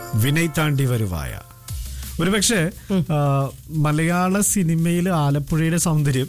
വിനയ് താണ്ടി വരുവായ ഒരുപക്ഷെ ആ, മലയാള സിനിമയിൽ ആലപ്പുഴയുടെ സൗന്ദര്യം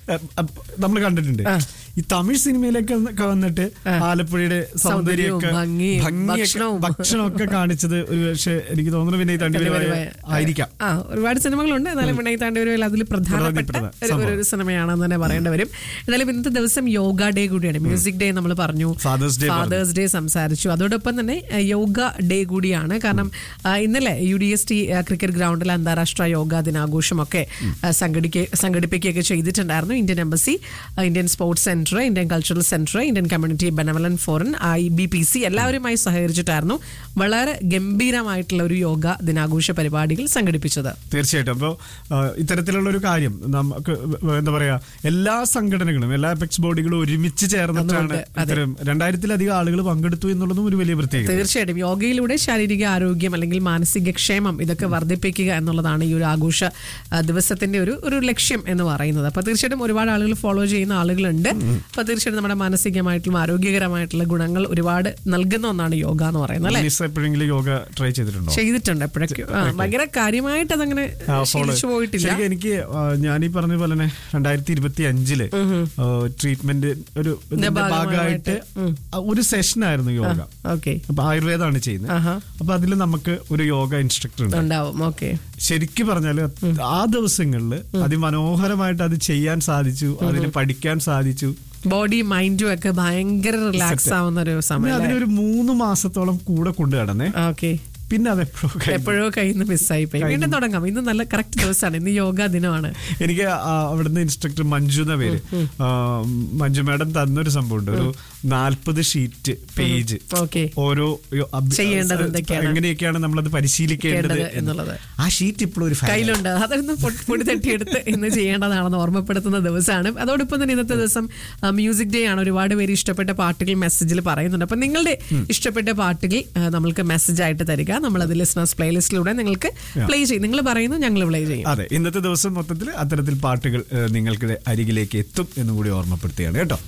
നമ്മൾ കണ്ടിട്ടുണ്ട് ഈ തമിഴ് സിനിമയിലൊക്കെ ഒക്കെ വന്നിട്ട് ആലപ്പുഴയുടെ സൗന്ദര്യമൊക്കെ സൗന്ദര്യവും ഭംഗിയും ഭംഗിയൊക്കെ ഭക്ഷണവും. ഭക്ഷണമൊക്കെ കാണിച്ചത് ഒരുപക്ഷെ എനിക്ക് തോന്നുന്നു വിനയ് താണ്ടി വരുവായ ആയിരിക്കാം ആ ഒരുപാട് സിനിമകളുണ്ട് എന്നാലും വിനയ് താണ്ടിവരും അതിൽ പ്രധാനപ്പെട്ട പ്രധാനപ്പെട്ട ഒരു- ഒരു- ഒരു സിനിമയാണെന്ന് തന്നെ പറയേണ്ടി വരും എന്നാലും ഇന്നത്തെ ദിവസം യോഗ ഡേ കൂടിയാണ് മ്യൂസിക് ഡേ നമ്മൾ പറഞ്ഞു Father's Day പറഞ്ഞു. ഫാദേഴ്സ് ഡേ സംസാരിച്ചു അതോടൊപ്പം തന്നെ ഏഹ്, യോഗ ഡേ കൂടിയാണ് കാരണം ആ, ഇന്നലെ U D S T cricket ഗ്രൗണ്ടിൽ അന്താരാഷ്ട്ര യോഗ ദിനാഘോഷമൊക്കെ ആ, സംഘടിക്ക സംഘടിപ്പിക്കുകയൊക്കെ ചെയ്തിട്ടുണ്ടായിരുന്നു ഇന്ത്യൻ എംബസി ആ, Indian sports centre Indian cultural centre Indian community benevolent forum I B P C എല്ലാവരുമായി സഹകരിച്ചിട്ടായിരുന്നു വളരെ ഗംഭീരമായിട്ടുള്ള ഒരു യോഗ ദിനാഘോഷ പരിപാടികൾ സംഘടിപ്പിച്ചത് തീർച്ചയായിട്ടും അപ്പോൾ ഇത്തരത്തിലുള്ള ഒരു കാര്യം നമുക്ക് എന്താ പറയാ എല്ലാ സംഘടനകളും എല്ലാ എപെക്സ് ബോഡികളും ഒരുമിച്ച് ചേർന്നിട്ടാണ് അതുകൊണ്ട്, അതെ. ഇത്തരം രണ്ടായിരത്തിലധികം ആളുകൾ പങ്കെടുത്തു എന്നുള്ളതും ഒരു വലിയ പ്രത്യേകത തീർച്ചയായിട്ടും യോഗയിലൂടെ ശാരീരിക ആരോഗ്യം അല്ലെങ്കിൽ മാനസിക ക്ഷേമം ഇതൊക്കെ വർദ്ധിപ്പിക്കുക എന്നുള്ളതാണ് ഈ ഒരു ആഘോഷ ആ, ദിവസത്തിന്റെ ഒരു ഒരു ലക്ഷ്യം എന്ന് പറയുന്നത് അപ്പൊ തീർച്ചയായിട്ടും ഒരുപാട് ആളുകൾ ഫോളോ ചെയ്യുന്ന ആളുകളുണ്ട് അപ്പൊ തീർച്ചയായിട്ടും നമ്മുടെ മാനസികമായിട്ടുള്ള ആരോഗ്യകരമായിട്ടുള്ള ഗുണങ്ങൾ ഒരുപാട് നൽകുന്ന ഒന്നാണ് യോഗ എന്ന് പറയുന്നത് അല്ലെ ലിസ എപ്പോഴെങ്കിലും യോഗ ട്രൈ ചെയ്തിട്ടുണ്ടോ ചെയ്തിട്ടുണ്ട് എപ്പോഴൊക്കെ ആ, ഭയങ്കര കാര്യമായിട്ട് അതങ്ങനെ ആ, follow. ശീലിച്ചു പോയിട്ടില്ല ശരിക്കും എനിക്ക് ആ, ഞാൻ ഈ പറഞ്ഞ പോലെ തന്നെ രണ്ടായിരത്തി ഇരുപത്തി അഞ്ചില് ട്രീറ്റ്മെന്റ് ഒരു ഇതിന്റെ ഭാഗമായിട്ട് ആ, ഒരു സെഷൻ ആയിരുന്നു യോഗ ഓക്കെ അപ്പൊ ആയുർവേദമാണ് ചെയ്യുന്നത് ആഹാ. അപ്പൊ അതിൽ നമുക്ക് ഒരു യോഗ ഇൻസ്ട്രക്ടർ ഉണ്ട് ഉണ്ടാവും ഓക്കെ ശരിക്കും പറഞ്ഞാല് ആ ദിവസങ്ങളിൽ അതിമനോഹരമായിട്ട് അത് ചെയ്യാൻ സാധിച്ചു അതിന് പഠിക്കാൻ സാധിച്ചു ബോഡി മൈൻഡും ഒക്കെ ഭയങ്കര റിലാക്സ് ആവുന്ന ഒരു പിന്നെ സമയം അതിനൊരു മൂന്ന് മാസത്തോളം കൂടെ കൊണ്ടു കടന്നേ ഓക്കെ പിന്നെ അത് എപ്പോഴും എപ്പോഴോ കയ്യിൽ നിന്ന് മിസ്സായി പോയി വീണ്ടും തുടങ്ങാം ഇന്ന് നല്ല കറക്റ്റ് ദിവസമാണ് ഇന്ന് യോഗ ദിനമാണ് എനിക്ക് ആ അവിടുന്ന് ഇൻസ്ട്രക്ടർ മഞ്ജു എന്ന പേര് ആ, മഞ്ജു മാഡം തന്നൊരു സംഭവമുണ്ട് ഒരു നാൽപ്പത് ഷീറ്റ് പേജ് ഓക്കെ ഓരോ യോ- അഭ്യ- ചെയ്യേണ്ടത് എന്തൊക്കെയാണ്? എങ്ങനെയൊക്കെയാണ് നമ്മളത് പരിശീലിക്കേണ്ടത് ചെയ്യേണ്ടത് എന്ന്. എന്നുള്ളത്. ആ ഷീറ്റ് ഇപ്പോഴും ഒരു ഫയൽ കയ്യിലുണ്ട് അതൊന്ന് പൊ- പൊടി തട്ടിയെടുത്ത് ഇന്ന് ചെയ്യേണ്ടതാണെന്ന് ഓർമ്മപ്പെടുത്തുന്ന ദിവസമാണ് അതോടൊപ്പം തന്നെ ഇന്നത്തെ ദിവസം മ്യൂസിക് ഡേ ആണ് ഒരുപാട് പേര് ഇഷ്ടപ്പെട്ട പാട്ടുകൾ മെസ്സേജിൽ പറയുന്നുണ്ട് അപ്പൊ നിങ്ങളുടെ ഇഷ്ടപ്പെട്ട പാട്ടുകൾ ആ, നമ്മൾക്ക് മെസ്സേജ് ആയിട്ട് തരിക നമ്മൾ അത് ലിസ്ണേഴ്സ് പ്ലേലിസ്റ്റിലൂടെ നിങ്ങൾക്ക് പ്ലേ ചെയ്യും നിങ്ങൾ പറയുന്നു ഞങ്ങൾ പ്ലേ ചെയ്യും അതെ ഇന്നത്തെ ദിവസം മൊത്തത്തിൽ അത്തരത്തിൽ പാട്ടുകൾ ഏഹ്, നിങ്ങൾക്ക് അരികിലേക്ക് എത്തും എന്ന് കൂടി ഓർമ്മപ്പെടുത്തുകയാണ് കേട്ടോ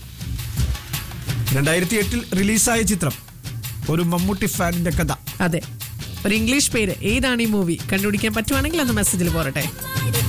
രണ്ടായിരത്തി എട്ടിൽ റിലീസായ ചിത്രം ഒരു മമ്മൂട്ടി ഫാനിന്റെ കഥ അതെ ഒരു ഇംഗ്ലീഷ് പേര് ഏതാണ് ഈ മൂവി കണ്ടുപിടിക്കാൻ പറ്റുവാണെങ്കിൽ ഒന്ന് മെസ്സേജിൽ പോരട്ടെ Mighty